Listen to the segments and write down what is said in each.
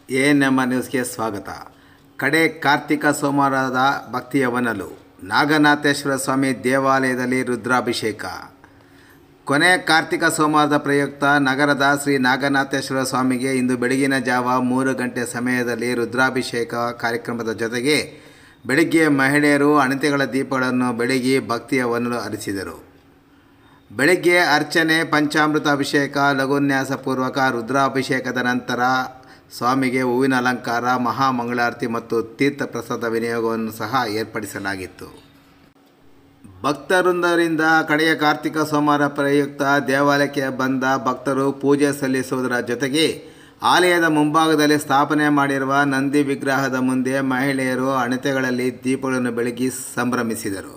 A ನಮ್ಮ ನ್ಯೂಸ್ಗೆ ಸ್ವಾಗತ ಕಡೆ ಕಾರ್ತಿಕ ಸೋಮವಾರದ ಭಕ್ತಿಯ ವನಲು ನಾಗನಾಥೇಶ್ವರ ಸ್ವಾಮಿ ದೇವಾಲಯದಲ್ಲಿ ರುದ್ರಾಭಿಷೇಕ ಕೊನೆ ಕಾರ್ತಿಕ ಸೋಮವಾರದ ಪ್ರಯುಕ್ತ ನಗರದ ಶ್ರೀ ನಾಗನಾಥೇಶ್ವರ ಸ್ವಾಮಿಗೆ ಇಂದು ಬೆಳಗಿನ ಜಾವ ಮೂರು ಗಂಟೆ ಸಮಯದಲ್ಲಿ ರುದ್ರಾಭಿಷೇಕ ಕಾರ್ಯಕ್ರಮದ ಜೊತೆಗೆ ಬೆಳಗ್ಗೆ ಮಹಿಳೆಯರು ಅಣತೆಗಳ ದೀಪಗಳನ್ನು ಬೆಳಗಿ ಭಕ್ತಿಯ ವನಲು ಹರಿಸಿದರು ಬೆಳಗ್ಗೆ ಅರ್ಚನೆ ಪಂಚಾಮೃತ ಅಭಿಷೇಕ ಲಘುನ್ಯಾಸಪೂರ್ವಕ ರುದ್ರಾಭಿಷೇಕದ ನಂತರ ಸ್ವಾಮಿಗೆ ಹೂವಿನ ಅಲಂಕಾರ ಮಹಾಮಂಗಳಾರತಿ ಮತ್ತು ತೀರ್ಥ ಪ್ರಸಾದ ವಿನಿಯೋಗವನ್ನು ಸಹ ಏರ್ಪಡಿಸಲಾಗಿತ್ತು ಭಕ್ತವೃಂದರಿಂದ ಕಡೆಯ ಕಾರ್ತಿಕ ಸೋಮವಾರ ಪ್ರಯುಕ್ತ ದೇವಾಲಯಕ್ಕೆ ಬಂದ ಭಕ್ತರು ಪೂಜೆ ಸಲ್ಲಿಸುವುದರ ಜೊತೆಗೆ ಆಲಯದ ಮುಂಭಾಗದಲ್ಲಿ ಸ್ಥಾಪನೆ ಮಾಡಿರುವ ನಂದಿ ವಿಗ್ರಹದ ಮುಂದೆ ಮಹಿಳೆಯರು ಅಣತೆಗಳಲ್ಲಿ ದೀಪಗಳನ್ನು ಬೆಳಗಿ ಸಂಭ್ರಮಿಸಿದರು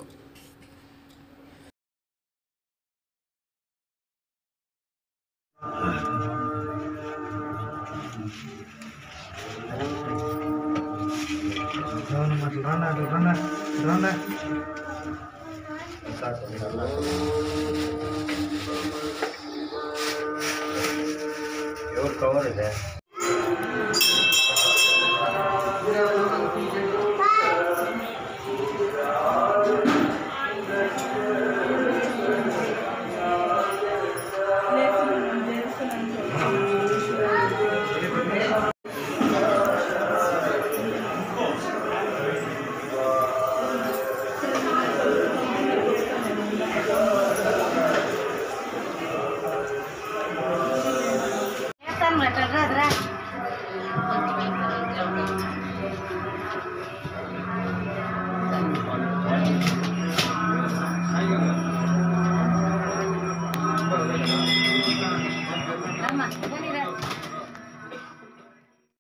రౌండ్ మాటలు రౌండ్ అటు రౌండ్ రౌండ్ ఎవరు కవర్ ಇದೆ